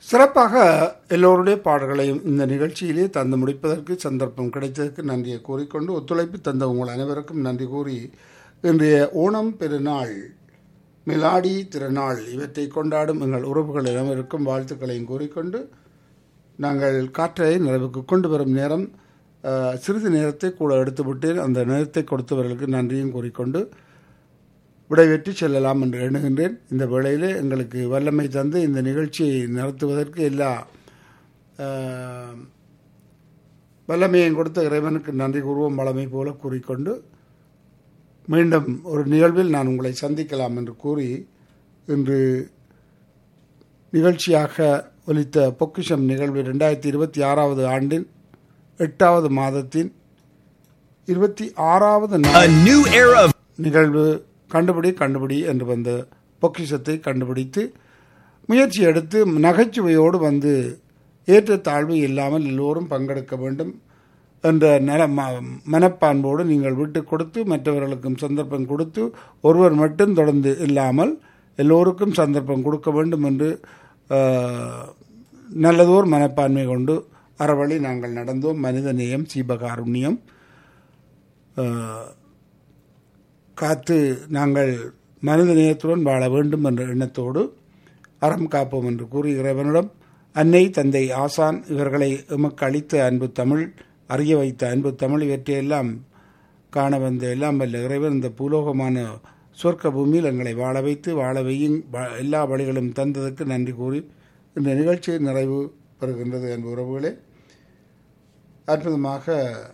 சிறப்பாக எல்லோருடைய பாடல்களையும் இந்த நிகழ்ச்சியிலே தந்து முடிப்பதற்கு சந்தர்ப்பம் கிடைத்ததற்கு நன்றியை கூறிக்கொண்டு ஒத்துழைப்பு தந்த உங்கள் அனைவருக்கும் நன்றி கூறி இன்றைய ஓணம் பெருநாள் மிலாடி திருநாள் இவற்றை கொண்டாடும் எங்கள் உறவுகள் அனைவருக்கும் வாழ்த்துக்களையும் கூறிக்கொண்டு நாங்கள் காற்றை நிறைவுக்கு கொண்டு வரும் நேரம் அஹ், சிறிது நேரத்தை கூட எடுத்துவிட்டு அந்த நேரத்தை கொடுத்தவர்களுக்கு நன்றியும் கூறிக்கொண்டு விடைபெற்று செல்லலாம் என்று எண்ணுகின்றேன் இந்த வேளையிலே எங்களுக்கு வல்லமை தந்து இந்த நிகழ்ச்சியை நடத்துவதற்கு எல்லா அஹ், வல்லமையும் கொடுத்த இறைவனுக்கு நன்றி கூறுவோம் வளமை போல கூறிக்கொண்டு மீண்டும் ஒரு நிகழ்வில் நான் உங்களை சந்திக்கலாம் என்று கூறி இன்று நிகழ்ச்சியாக ஒலித்த பொக்கிஷம் நிகழ்வு ரெண்டாயிரத்தி இருபத்தி ஆறாவது ஆண்டின் எட்டாவது மாதத்தின் இருபத்தி ஆறாவது நாள் A new era of நிகழ்வு கண்டுபிடி கண்டுபிடி என்று வந்த பொக்கிஷத்தை கண்டுபிடித்து முயற்சி எடுத்து நகைச்சுவையோடு வந்து ஏற்றத்தாழ்வு இல்லாமல் எல்லோரும் பங்கெடுக்க வேண்டும் என்ற நல ம- மனப்பான்போடு நீங்கள் விட்டு கொடுத்து மற்றவர்களுக்கும் சந்தர்ப்பம் கொடுத்து ஒருவர் மட்டும் தொடர்ந்து இல்லாமல் எல்லோருக்கும் சந்தர்ப்பம் கொடுக்க வேண்டும் என்று ஆஹ், நல்லதோர் மனப்பான்மை கொண்டு அறவழி நாங்கள் நடந்தோம் மனித நேயம் சீபகாருண்யம் ஆஹ், காத்து நாங்கள் மனித நேயத்துடன் வாழ வேண்டும் என்ற எண்ணத்தோடு அறம் காப்போம் என்று கூறி இறைவனிடம் அன்னை தந்தை ஆசான் இவர்களை எமக்கு அளித்த அன்பு தமிழ் அறிய வைத்த அன்பு தமிழ் இவற்றையெல்லாம் காண வந்த எல்லாம் வல்ல இறைவன் இந்த பூலோகமான சொர்க்க பூமியில் எங்களை வாழ வைத்து வாழ வையும் வா- எல்லா வழிகளும் தந்ததற்கு நன்றி கூறி இந்த நிகழ்ச்சி நிறைவு பெறுகின்றது அன்பு உறவுகளே அற்புதமாக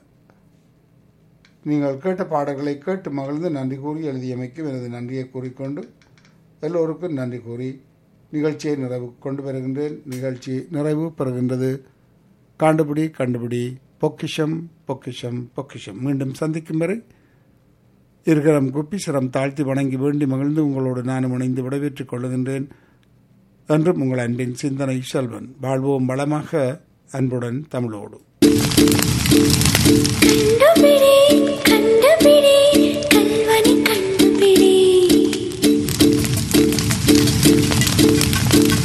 நீங்கள் கேட்ட பாடல்களை கேட்டு மகிழ்ந்து நன்றி கூறி எழுதியமைக்கும் எனது நன்றியை கூறிக்கொண்டு எல்லோருக்கும் நன்றி கூறி நிகழ்ச்சியை நிறைவு கொண்டு வருகின்றேன் நிகழ்ச்சி நிறைவு பெறுகின்றது கண்டுபிடி கண்டுபிடி பொக்கிஷம் பொக்கிஷம் பொக்கிஷம் மீண்டும் சந்திக்கும் வரை இருக்கிறம் குப்பி சிரம் தாழ்த்தி வணங்கி வேண்டி மகிழ்ந்து உங்களோடு நானும் இணைந்து விடைபெற்றுக் கொள்ளுகின்றேன் என்றும் உங்கள் அன்பின் சிந்தனை செல்வன் வாழ்வோம் வளமாக அன்புடன் தமிழோடு கண்டுபிடி